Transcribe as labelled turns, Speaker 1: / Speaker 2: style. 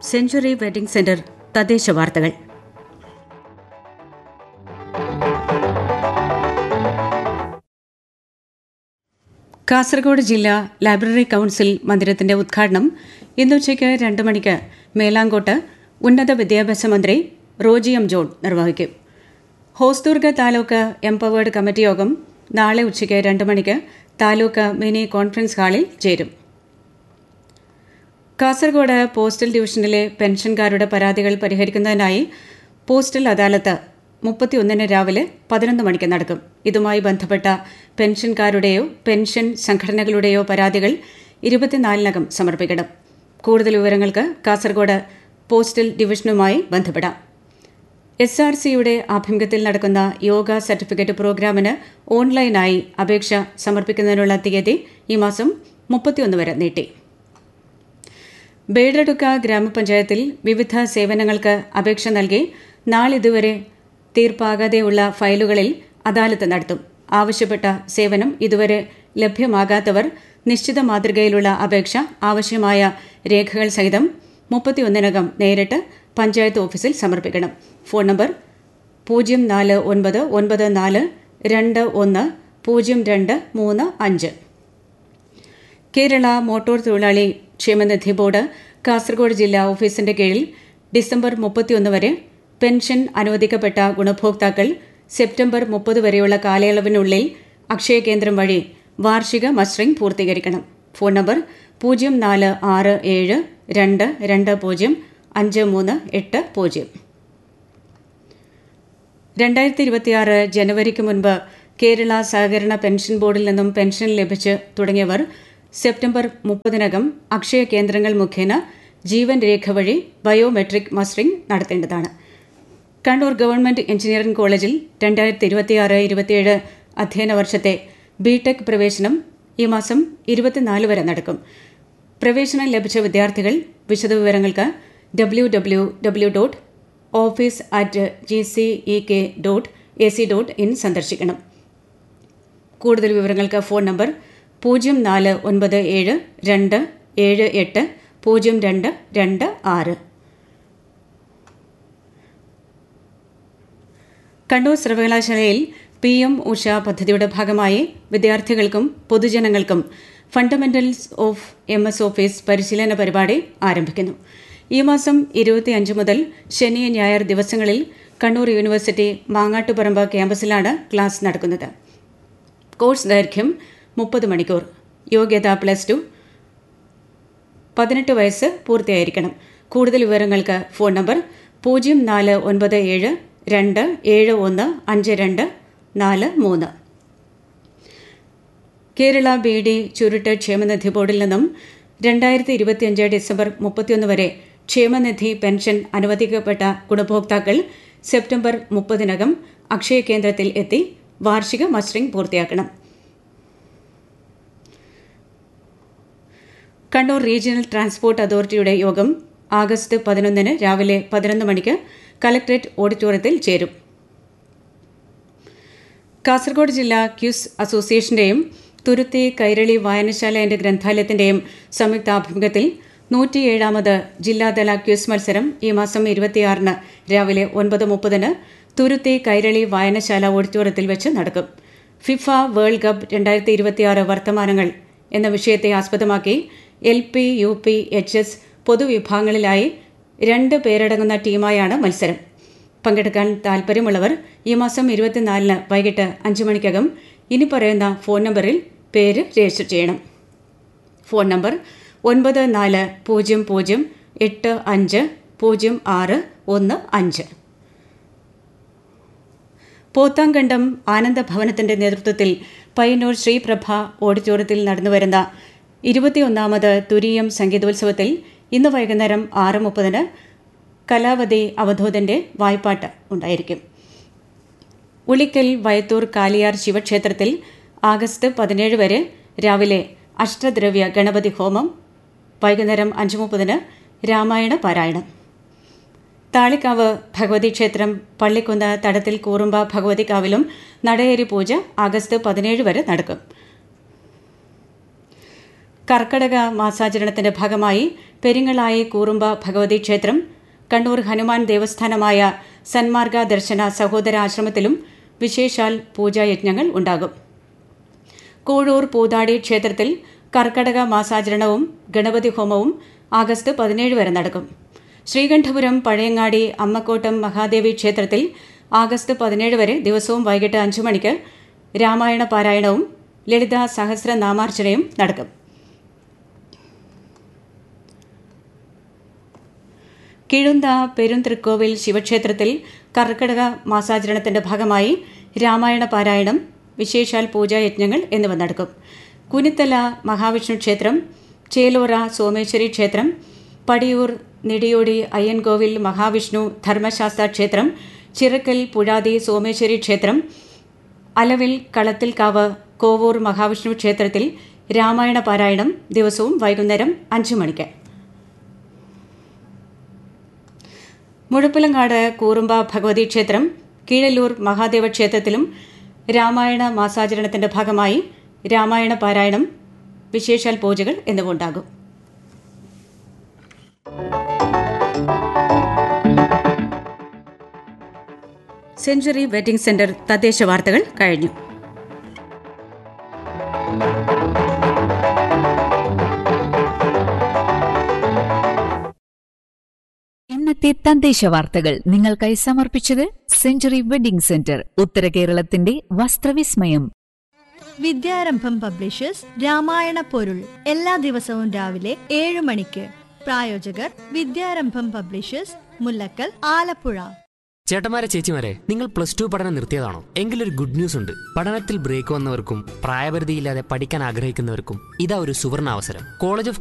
Speaker 1: century wedding centre തദ്ദേശ വാർത്തകൾ കാസർഗോഡ് ജില്ലാ ലൈബ്രറി കൌൺസിൽ മന്ദിരത്തിന്റെ ഉദ്ഘാടനം ഇന്ന് ഉച്ചയ്ക്ക് രണ്ട് മണിക്ക് മേലാങ്കോട്ട് ഉന്നത വിദ്യാഭ്യാസ മന്ത്രി റോജി എം ജോൺ നിർവഹിക്കും ഹോസ്ദുർഗ താലൂക്ക് എംപവേർഡ് കമ്മിറ്റി യോഗം നാളെ ഉച്ചയ്ക്ക് രണ്ട് മണിക്ക് താലൂക്ക് മിനി കോൺഫറൻസ് ഹാളിൽ ചേരും കാസർഗോഡ് പോസ്റ്റൽ ഡിവിഷനിലെ പെൻഷൻകാരുടെ പരാതികൾ പരിഹരിക്കുന്നതിനായി പോസ്റ്റൽ അദാലത്ത് മുപ്പത്തിയൊന്നിന് രാവിലെ പതിനൊന്ന് മണിക്ക് നടക്കും ഇതുമായി ബന്ധപ്പെട്ട പെൻഷൻകാരുടെയോ പെൻഷൻ സംഘടനകളുടെയോ പരാതികൾ ഇരുപത്തിനാലിനകം സമർപ്പിക്കണം കൂടുതൽ വിവരങ്ങൾക്ക് കാസർഗോഡ് പോസ്റ്റൽ ഡിവിഷനുമായി ബന്ധപ്പെടാം എസ് ആർ സിയുടെ ആഭിമുഖ്യത്തിൽ നടക്കുന്ന യോഗ സർട്ടിഫിക്കറ്റ് പ്രോഗ്രാമിന് ഓൺലൈനായി അപേക്ഷ സമർപ്പിക്കുന്നതിനുള്ള തീയതി ഈ മാസം മുപ്പത്തിയൊന്ന് വരെ നീട്ടി ബേഡടുക്ക ഗ്രാമപഞ്ചായത്തിൽ വിവിധ സേവനങ്ങൾക്ക് അപേക്ഷ നൽകി നാളിതുവരെ തീർപ്പാകാതെയുള്ള ഫയലുകളിൽ അദാലത്ത് നടത്തും ആവശ്യപ്പെട്ട സേവനം ഇതുവരെ ലഭ്യമാകാത്തവർ നിശ്ചിത മാതൃകയിലുള്ള അപേക്ഷ ആവശ്യമായ രേഖകൾ സഹിതം മുപ്പത്തിയൊന്നിനകം നേരിട്ട് പഞ്ചായത്ത് ഓഫീസിൽ സമർപ്പിക്കണം ഫോൺ നമ്പർ പൂജ്യം നാല് ഒൻപത് ഒൻപത് നാല് രണ്ട് ഒന്ന് പൂജ്യം രണ്ട് മൂന്ന് അഞ്ച് കേരള മോട്ടോർ തൊഴിലാളി ക്ഷേമനിധി ബോർഡ് കാസർഗോഡ് ജില്ലാ ഓഫീസിന്റെ കീഴിൽ ഡിസംബർ മുപ്പത്തിയൊന്ന് വരെ പെൻഷൻ അനുവദിക്കപ്പെട്ട ഗുണഭോക്താക്കൾ സെപ്റ്റംബർ മുപ്പത് വരെയുള്ള കാലയളവിനുള്ളിൽ അക്ഷയ കേന്ദ്രം വഴി വാർഷിക മസ്റ്ററിംഗ് പൂർത്തീകരിക്കണം ഫോൺ നമ്പർ പൂജ്യം നാല് ആറ് ഏഴ് രണ്ട് രണ്ട് പൂജ്യം അഞ്ച് മൂന്ന് എട്ട് പൂജ്യം രണ്ടായിരത്തി ഇരുപത്തിയാറ് ജനുവരിക്ക് മുൻപ് കേരള സഹകരണ പെൻഷൻ ബോർഡിൽ നിന്നും പെൻഷൻ ലഭിച്ച് തുടങ്ങിയവർ സെപ്റ്റംബർ മുപ്പതിനകം അക്ഷയ കേന്ദ്രങ്ങൾ മുഖേന ജീവൻ രേഖ വഴി ബയോമെട്രിക് മസ്റ്ററിംഗ് നടത്തേണ്ടതാണ് കണ്ണൂർ ഗവൺമെന്റ് എഞ്ചിനീയറിംഗ് കോളേജിൽ രണ്ടായിരത്തി ഇരുപത്തിയാറ് ഇരുപത്തിയേഴ് അധ്യയന വർഷത്തെ ബിടെക് പ്രവേശനം ഈ മാസം ഇരുപത്തിനാല് വരെ നടക്കും പ്രവേശനം ലഭിച്ച വിദ്യാർത്ഥികൾ വിശദവിവരങ്ങൾക്ക് W W W dot office at G C E K dot A C dot in സന്ദർശിക്കണം കൂടുതൽ വിവരങ്ങൾക്ക് ഫോൺ നമ്പർ പൂജ്യം നാല് ഒൻപത് ഏഴ് രണ്ട് ഏഴ് എട്ട് പൂജ്യം രണ്ട് രണ്ട് ആറ് കണ്ണൂർ സർവകലാശാലയിൽ പി എം ഉഷ പദ്ധതിയുടെ ഭാഗമായി വിദ്യാർത്ഥികൾക്കും പൊതുജനങ്ങൾക്കും fundamentals of M S office പരിശീലന പരിപാടി ആരംഭിക്കുന്നു ഈ മാസം ഇരുപത്തിയഞ്ച് മുതൽ ശനി ഞായർ ദിവസങ്ങളിൽ കണ്ണൂർ യൂണിവേഴ്സിറ്റി മാങ്ങാട്ടുപറമ്പ് ക്യാമ്പസിലാണ് ക്ലാസ് നടക്കുന്നത് കോഴ്സ് ദൈർഘ്യം മുപ്പത് മണിക്കൂർ യോഗ്യത പ്ലസ് ടു പതിനെട്ട് വയസ്സ് പൂർത്തിയായിരിക്കണം കൂടുതൽ വിവരങ്ങൾക്ക് ഫോൺ നമ്പർ പൂജ്യം നാല് ഒൻപത് ഏഴ് രണ്ട് ഏഴ് ഒന്ന് അഞ്ച് രണ്ട് നാല് മൂന്ന് കേരള ബി ഡി ചുരുട്ട് ക്ഷേമനിധി ബോർഡിൽ നിന്നും രണ്ടായിരത്തി ഇരുപത്തിയഞ്ച് ഡിസംബർ മുപ്പത്തിയൊന്ന് വരെ ക്ഷേമനിധി പെൻഷൻ അനുവദിക്കപ്പെട്ട ഗുണഭോക്താക്കൾ സെപ്റ്റംബർ മുപ്പതിനകം അക്ഷയ കേന്ദ്രത്തിൽ എത്തി വാർഷിക മസ്റ്ററിംഗ് പൂർത്തിയാക്കണം കണ്ണൂർ റീജിയണൽ ട്രാൻസ്പോർട്ട് അതോറിറ്റിയുടെ യോഗം ആഗസ്റ്റ് പതിനൊന്നിന് രാവിലെ പതിനൊന്ന് മണിക്ക് കലക്ട്രേറ്റ് ഓഡിറ്റോറിയത്തിൽ ചേരും കാസർഗോഡ് ജില്ലാ ക്യൂസ് അസോസിയേഷന്റെയും തുരുത്തി കൈരളി വായനശാല ആൻഡ് ഗ്രന്ഥാലയത്തിന്റെയും സംയുക്താഭിമുഖ്യത്തിൽ നൂറ്റിയേഴാമത് ജില്ലാതല ക്യൂസ് മത്സരം ഈ മാസം ഇരുപത്തിയാറിന് രാവിലെ ഒൻപത് മുപ്പതിന് തുരുത്തി കൈരളി വായനശാല ഓഡിറ്റോറിയത്തിൽ വെച്ച് നടക്കും ഫിഫ വേൾഡ് കപ്പ് രണ്ടായിരത്തി ഇരുപത്തിയാറ് വർത്തമാനങ്ങൾ എന്ന വിഷയത്തെ ആസ്പദമാക്കി L P U P H S പൊതുവിഭാഗങ്ങളിലായി രണ്ട് പേരടങ്ങുന്ന ടീമായാണ് മത്സരം പങ്കെടുക്കാൻ താൽപ്പര്യമുള്ളവർ ഈ മാസം ഇരുപത്തിനാലിന് വൈകിട്ട് അഞ്ച് മണിക്കകം ഇനി പറയുന്ന ഫോൺ നമ്പറിൽ പേര് രജിസ്റ്റർ ചെയ്യണം ഫോൺ നമ്പർ ഒൻപത് നാല് പൂജ്യം പൂജ്യം എട്ട് അഞ്ച് പൂജ്യം ആറ് ഒന്ന് അഞ്ച് പോത്താങ്കണ്ടം ആനന്ദഭവനത്തിന്റെ നേതൃത്വത്തിൽ പയ്യന്നൂർ ശ്രീപ്രഭ ഓഡിറ്റോറിയത്തിൽ നടന്നുവരുന്ന ഇരുപത്തിയൊന്നാമത് തുരീയം സംഗീതോത്സവത്തിൽ ഇന്ന് വൈകുന്നേരം ആറ് മുപ്പതിന് കലാവതി അവധൂതന്റെ വായ്പാട്ട് ഉണ്ടായിരിക്കും ഉളിക്കൽ വയത്തൂർ കാലിയാർ ശിവക്ഷേത്രത്തിൽ ആഗസ്റ്റ് പതിനേഴ് വരെ രാവിലെ അഷ്ടദ്രവ്യ ഗണപതി ഹോമം വൈകുന്നേരം അഞ്ച് മുപ്പതിന് രാമായണ പാരായണം താളിക്കാവ് ഭഗവതി ക്ഷേത്രം പള്ളിക്കുന്ന് തടത്തിൽ കൂറുമ്പ ഭഗവതിക്കാവിലും നടയേരി പൂജ ആഗസ്റ്റ് പതിനേഴ് വരെ നടക്കും കർക്കടക മാസാചരണത്തിന്റെ ഭാഗമായി പെരിങ്ങളായി കൂറുമ്പ ഭഗവതി ക്ഷേത്രം കണ്ണൂർ ഹനുമാൻ ദേവസ്ഥാനമായ സന്മാർഗ ദർശന സഹോദര ആശ്രമത്തിലും വിശേഷാൽ പൂജായജ്ഞങ്ങൾ ഉണ്ടാകും കൂഴൂർ പൂതാടി ക്ഷേത്രത്തിൽ കർക്കടക മാസാചരണവും ഗണപതി ഹോമവും ആഗസ്റ്റ് പതിനേഴ് വരെ നടക്കും ശ്രീകണ്ഠപുരം പഴയങ്ങാടി അമ്മക്കോട്ടം മഹാദേവി ക്ഷേത്രത്തിൽ ആഗസ്റ്റ് പതിനേഴ് വരെ ദിവസവും വൈകിട്ട് അഞ്ചു മണിക്ക് രാമായണ പാരായണവും ലളിത സഹസ്രനാമാർച്ചനയും നടക്കും കിഴുന്ത പെരുന്തൃക്കോവിൽ ശിവക്ഷേത്രത്തിൽ കർക്കിടക മാസാചരണത്തിന്റെ ഭാഗമായി രാമായണ പാരായണം വിശേഷാൽ പൂജായജ്ഞങ്ങൾ എന്നിവ നടക്കും കുനിത്തല മഹാവിഷ്ണു ക്ഷേത്രം ചേലോറ സോമേശ്വരി ക്ഷേത്രം പടിയൂർ നെടിയോടി അയ്യൻകോവിൽ മഹാവിഷ്ണു ധർമ്മശാസ്ത്ര ക്ഷേത്രം ചിറക്കൽ പുഴാതി സോമേശ്വരി ക്ഷേത്രം അലവിൽ കളത്തിൽക്കാവ് കോവൂർ മഹാവിഷ്ണു ക്ഷേത്രത്തിൽ രാമായണ പാരായണം ദിവസവും വൈകുന്നേരം അഞ്ചു മണിക്ക് മുഴപ്പിലങ്ങാട് കൂറുമ്പ ഭഗവതി ക്ഷേത്രം കീഴല്ലൂർ മഹാദേവ ക്ഷേത്രത്തിലും രാമായണ മാസാചരണത്തിന്റെ ഭാഗമായി രാമായണ പാരായണം വിശേഷാൽ പൂജകൾ എന്നിവ ഉണ്ടാകും സെഞ്ചുറി വെഡിംഗ് സെന്റർ തദ്ദേശ വാർത്തകൾ കഴിഞ്ഞു
Speaker 2: ഇന്നത്തെ തദ്ദേശ വാർത്തകൾ നിങ്ങൾക്കായി സമർപ്പിച്ചത് സെഞ്ചുറി വെഡിംഗ് സെന്റർ ഉത്തര കേരളത്തിന്റെ വസ്ത്രവിസ്മയം
Speaker 3: വിദ്യാരംഭം പബ്ലിഷേഴ്സ് രാമായണ പൊരുൾ എല്ലാ ദിവസവും രാവിലെ ഏഴ് മണിക്ക് പ്രായോജകർ വിദ്യാരംഭം പബ്ലിഷേഴ്സ് മുല്ലക്കൽ ആലപ്പുഴ
Speaker 4: ചേട്ടന്മാരെ ചേച്ചിമാരെ നിങ്ങൾ പ്ലസ് ടു പഠനം നിർത്തിയതാണോ എങ്കിലൊരു ഗുഡ് ന്യൂസ് ഉണ്ട് പഠനത്തിൽ ബ്രേക്ക് വന്നവർക്കും പ്രായപരിധിയില്ലാതെ പഠിക്കാൻ ആഗ്രഹിക്കുന്നവർക്കും ഇതാ ഒരു സുവർണ അവസരം കോളേജ് ഓഫ്